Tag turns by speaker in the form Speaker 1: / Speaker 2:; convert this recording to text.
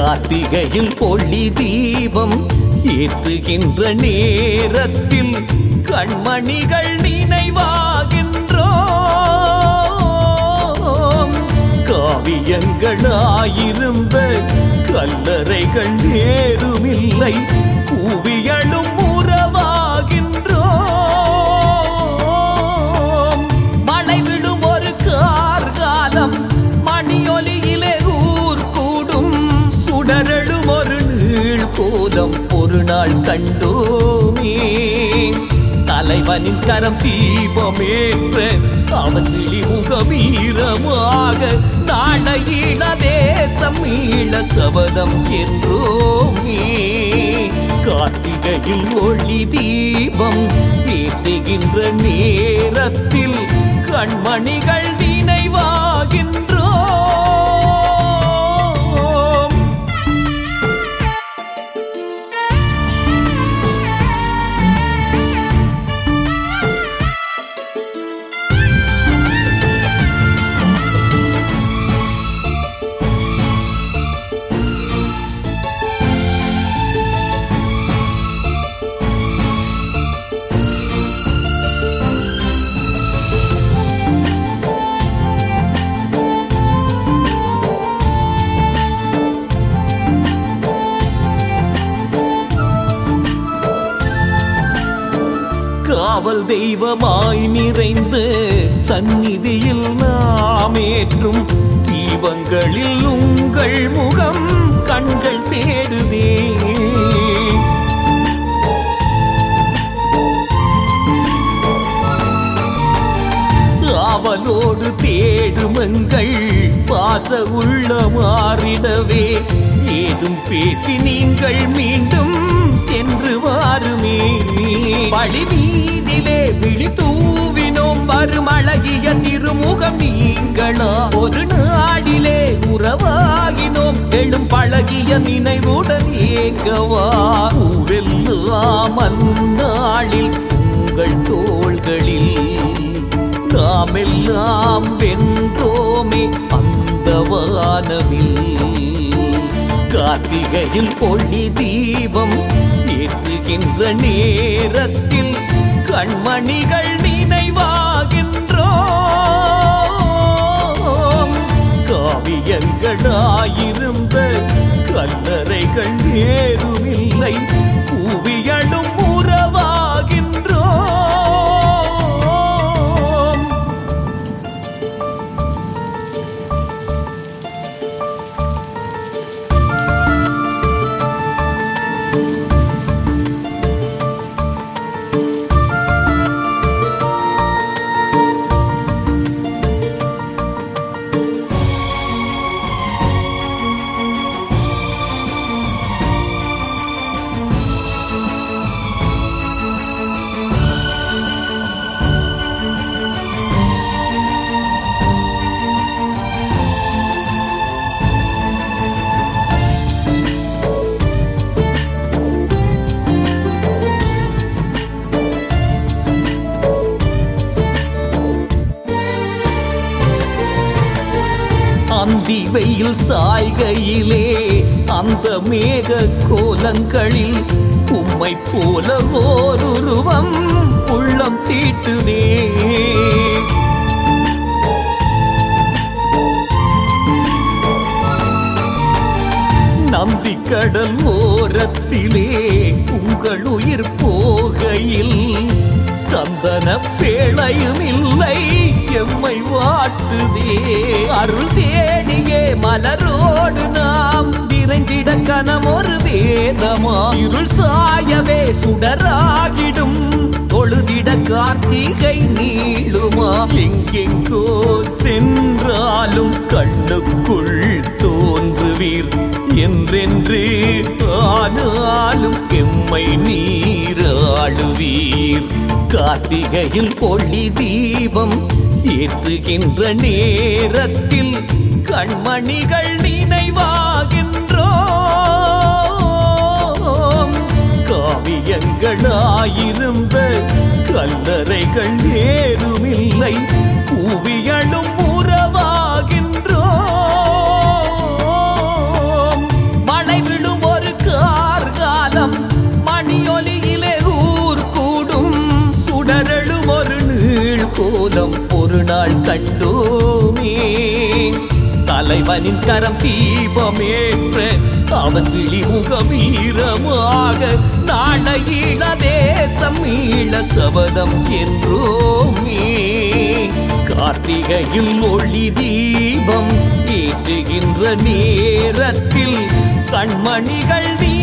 Speaker 1: கார்த்திகையில் ஒளி தீபம் ஏற்றுகின்ற நேரத்தில் கண்மணிகள் நினைவாகின்றோம் காவியங்களாயிருந்த கல்லறைகள் நேருமில்லை கூவியலும் உறவாகின்றோம் மழை விழும் ஒரு கார்காலம் மணியொலியிலே ஊர் கூடும் சுடரெழும் ஒரு நீள் கோலம் ஒரு நாள் கண்டோமே தலைவனின் கரம் தீபமேற்ற அவன் விழிமுக வீரமாக நாளையில தேசம் ஈழ சபதம் என்றோமே கார்த்திகையில் ஒளி தீபம் ஏற்றுகின்ற நேரத்தில் கண்மணிகள் நினைவாகின்றோம் காவல் தெய்வமாய் நிறைந்து சந்நிதியில் நாம் ஏற்றும் தீபங்களில் உங்கள் முகம் கண்கள் தேடுதே ஆவலோடு தேடுமங்கள் பாச உள்ள மாறிடவே ஏதும் பேசி நீங்கள் மீண்டும் சென்று வாருமே பழி மீதிலே விழி தூவினோம் வரும் அழகிய திருமுகம் நீங்களா ஒரு நாளிலே உறவாகினோம் எழும் பழகிய நினைவுடன் ஏங்கவா ஊரெல்லாம் அந்நாளில் உங்கள் தோள்களில் நாமெல்லாம் வென்றோமே அந்த வானவில் கார்த்திகையில் ஒளி தீபம் ஏற்றுகின்ற நேரத்தில் கண்மணிகள் நினைவாகின்றோம் காவியங்களாயிருந்த கல்லறைகள் ஏதுமில்லை கூவியலும் உறவாகின்றோம் அந்தி வெயில் சாய்கையிலே அந்த மேக கோலங்களில் உம்மை போல ஓருருவம் உள்ளம் தீட்டுதே நம்பி கடல் ஓரத்திலே உங்கள் உயிர் போகையில் சந்தன பேழையும் இல்லை எம்மை வாட்டுதே அருள் தேடியே மலரோடு நாம் விரைந்திட கனம் ஒரு வேதமா இருள் சாயவே சுடராகிடும் தொழுதிட கார்த்திகை நீளுமா எங்கெங்கோ சென்றாலும் கண்ணுக்குள் தோன்றுவீர் என்றென்று ஆனாலும் எம்மை நீராளுவீர் கார்த்திகையில் ஒளி தீபம் ஏற்றுகின்ற நேரத்தில் கண்மணிகள் நினைவாகின்றோம் காவியங்களாயிருந்த கல்லறைகள் ஏதுமில்லை கூவியலும் உறவாகின்றோம் தலைவனின் கரம் தீபமேற்ற அவன் விழிமுகம் வீரமாக நாளையில தேசம் ஈழ சபதம் என்றோமே கார்த்திகையில் ஒளி தீபம் ஏற்றுகின்ற நேரத்தில் கண்மணிகள் நீ